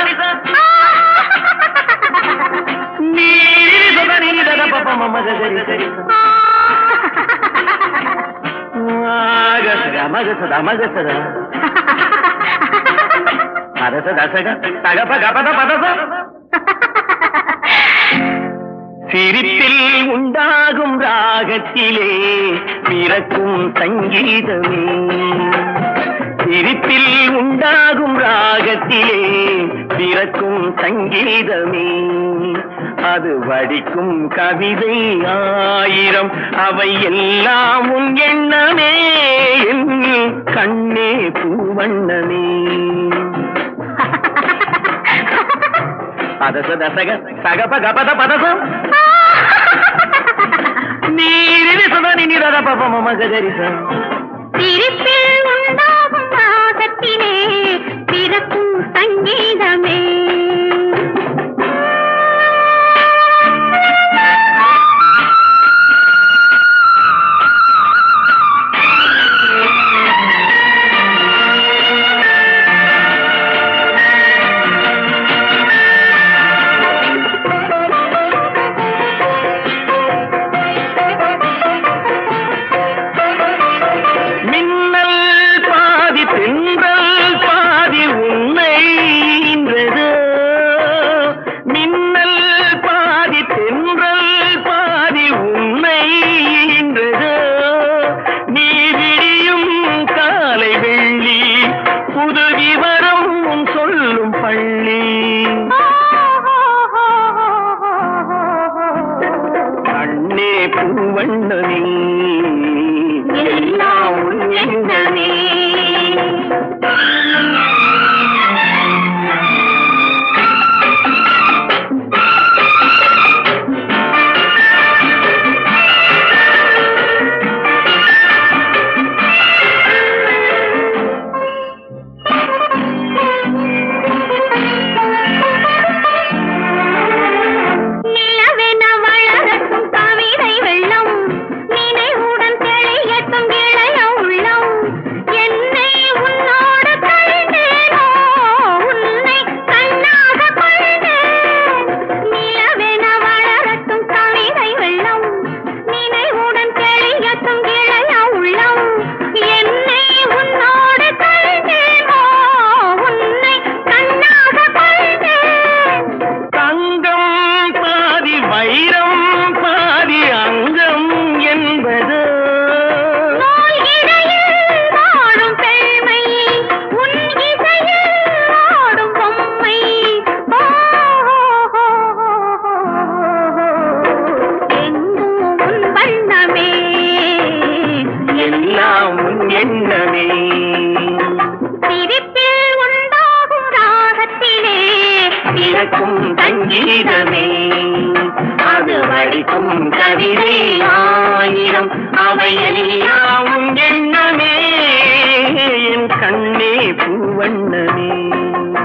சரிசா நீரி சதனி தத பப மம கரி சரிசா மகசத மகசத மகசத அரச தசக தகப கபத பதச சிரிப்பில் உண்டாகும் ராகத்திலே பிறக்கும் சங்கீதமே சிரிப்பில் உண்டாகும் ராகத்திலே பிறக்கும் சங்கீதமே அது வடிக்கும் கவிதை ஆயிரம் அவை எல்லாம் உன் எண்ணமே என் கண்ணே பூவண்ணமே பதச தசக சகப கபத பதசம் நீரில் சுதனி நிரத பப மம கரிசம் சிரிப்பில் உண்டாகும் ராகத்திலே பிறக்கும் சங்கீதமே மின்னல் பாதி தென்றல் பாதி உன்னை ஈன்றது. மின்னல் பாதி தென்றல் பாதி உன்னை ஈன்றது. நீ விடியும் காலை வெள்ளி புது விவரம் உன் சொல்லும் பள்ளி கண்ணே பூவண்ணமே எல்லாம் உன் எண்ணமே நிலவென வளரட்டும் கவிதை வெள்ளம் நினைவுடன் தெளியட்டும் இளைய உள்ளம் என்னை உன்னோடு கண்டேனோ உன்னை கண்ணாக கொண்டேன் நிலவென வளரட்டும் கவிதை வெள்ளம் நினைவுடன் தெளியட்டும் இளைய உள்ளம் என்னை உன்னோடு கண்டேனோ உன்னை கண்ணாக கொண்டேன் தங்கம் பாதி வைரம் பாதி அங்கம் என்பது நூல் இடையில் வாழும் பெண்மை, உன் இசையில் ஆடும் பொம்மை. ஓ, எங்கும் உன் வண்ணமே. எல்லாம் உன் எண்ணமே சிரிப்பில் உண்டாகும் ராகத்திலே பிறக்கும் சங்கீதமே அது வடிக்கும் கவிதை ஆயிரம் அவை எல்லாம் உன் எண்ணமே என் கண்ணே பூவண்ணமே